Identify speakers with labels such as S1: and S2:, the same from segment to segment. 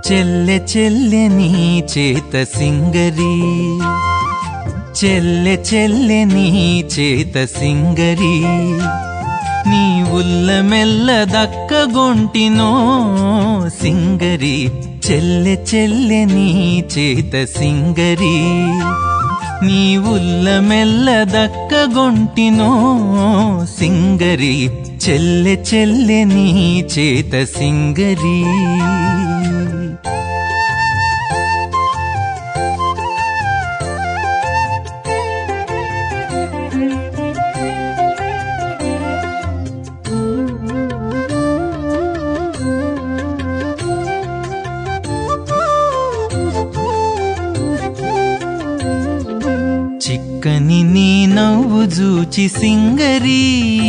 S1: చెల్లె చెల్లె నీ చేత సింగరి చెల్లె చెల్లె నీ చేత సింగరి నీ ఉల్ల మెల్ల దక్కగొంటినో సింగరి చెల్లె చెల్లె నీ చేత సింగరి నీ ఉల్ల మెల్ల దక్కగొంటినో సింగరి చెల్లె చెల్లె నీ చేత సింగరి చిక్కని నీ నవ్వు జూచి సింగరి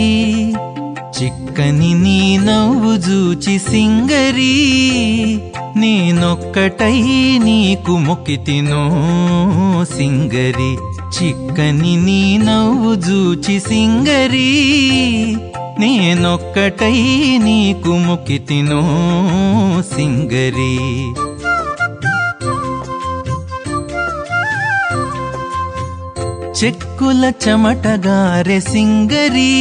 S1: చిక్కని నీ నవ్వు జూచి సింగరి నేనొక్కటై నీకు మొక్కితినో సింగరి చిక్కని నీ నవ్వు జూచి సింగరి నేనొక్కటై నీకు మొక్కితినో సింగరి చెక్కుల చెమటగారె సింగరి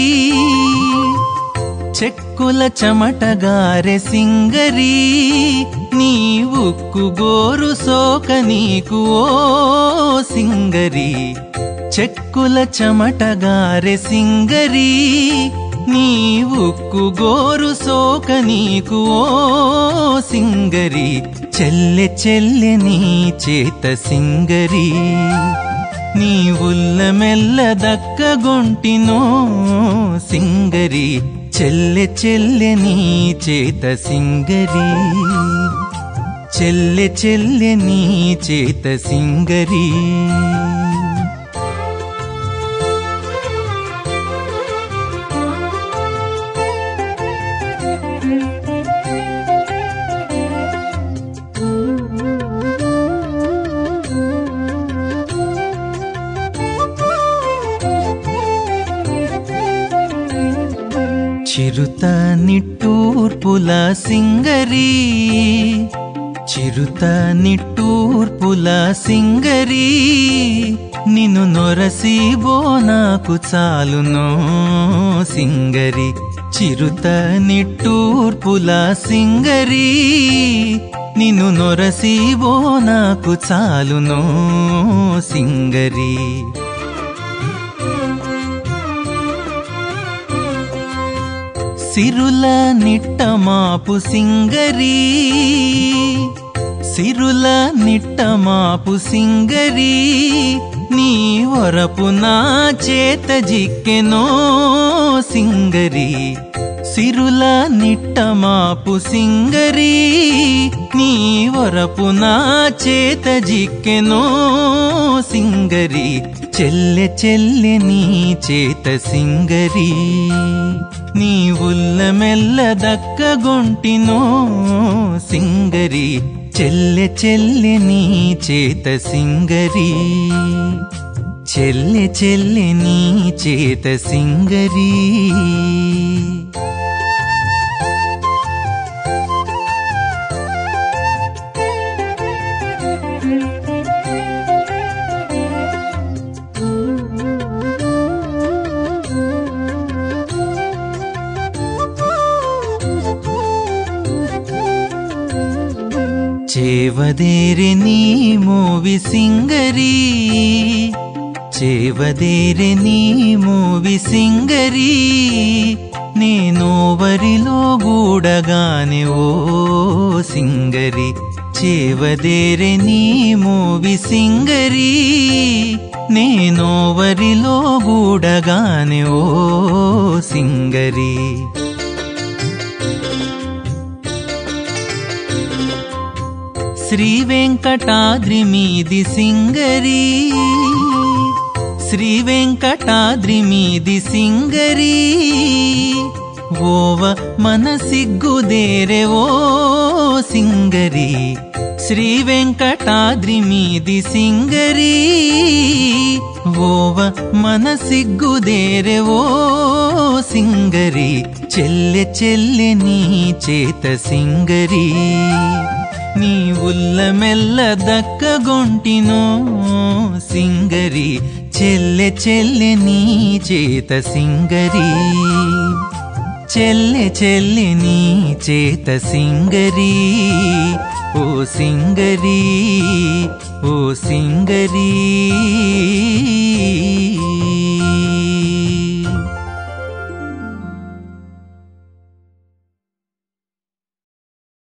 S1: చెక్కుల చెమటగారె సింగరి నీ ఉక్కు గోరు సోక నీకు ఓ సింగరి చెక్కుల చెమటగారె సింగరి నీ ఉక్కు గోరు సోక నీకు ఓ సింగరి చెల్లె చెల్లె నీ చేత సింగరి నీ ఉల్ల మెల్ల దక్కగొంటినో సింగరి చెల్లె చెల్లె నీ చేత సింగరి చెల్లె చెల్లె నీ చేత సింగరి చిరుత నిట్టూర్పుల సింగరి చిరుత నిట్టూర్పుల సింగరి నిన్ను నొరసి నాకు చాలునో సింగరి చిరుత నిట్టూర్పుల సింగరి నిన్ను నొరసి నాకు చాలునో సింగరి సిరుల నిట్టమాపు సింగరి సిరుల నిట్టమాపు సింగరి నీ వరపు నా చేత జిక్కెనో సింగరి సిరుల నిట్టమాపు సింగరి నీ వరపు నా చేత జిక్కెనో సింగరి చెల్లె చెల్లె నీ చేత సింగరి నీ ఉల్ల మెల్ల దక్కగొంటినో సింగరి చెల్లె చెల్లె నీ చేత సింగరి చెల్లె చెల్లె నీ చేత సింగరి చేవదేరె నీ మోవి సింగరి చేవదేరె నీ మోవి సింగరి నేను వరిలో గూడగానే ఓ సింగరి చేవదేరె నీ మోవి సింగరి నేను వరిలో గూడగానే ఓ సింగరి శ్రీ వెంకటాద్రి మీది సింగరి శ్రీ వెంకటాద్రి మీది సింగరి ఓవ మన సిగ్గుదేరే ఓ సింగరి శ్రీ వెంకటాద్రి మీది సింగరి ఓవ మన సిగ్గుదేరే ఓ సింగరి చెల్లె చెల్లె నీ చేత సింగరి నీ ఉల్లమెల్ల దక్కగొంటినో సింగరి చెల్లె చెల్లె నీ చేత సింగరి చెల్లె చెల్లె నీ చేత సింగరి ఓ సింగరి ఓ సింగరీ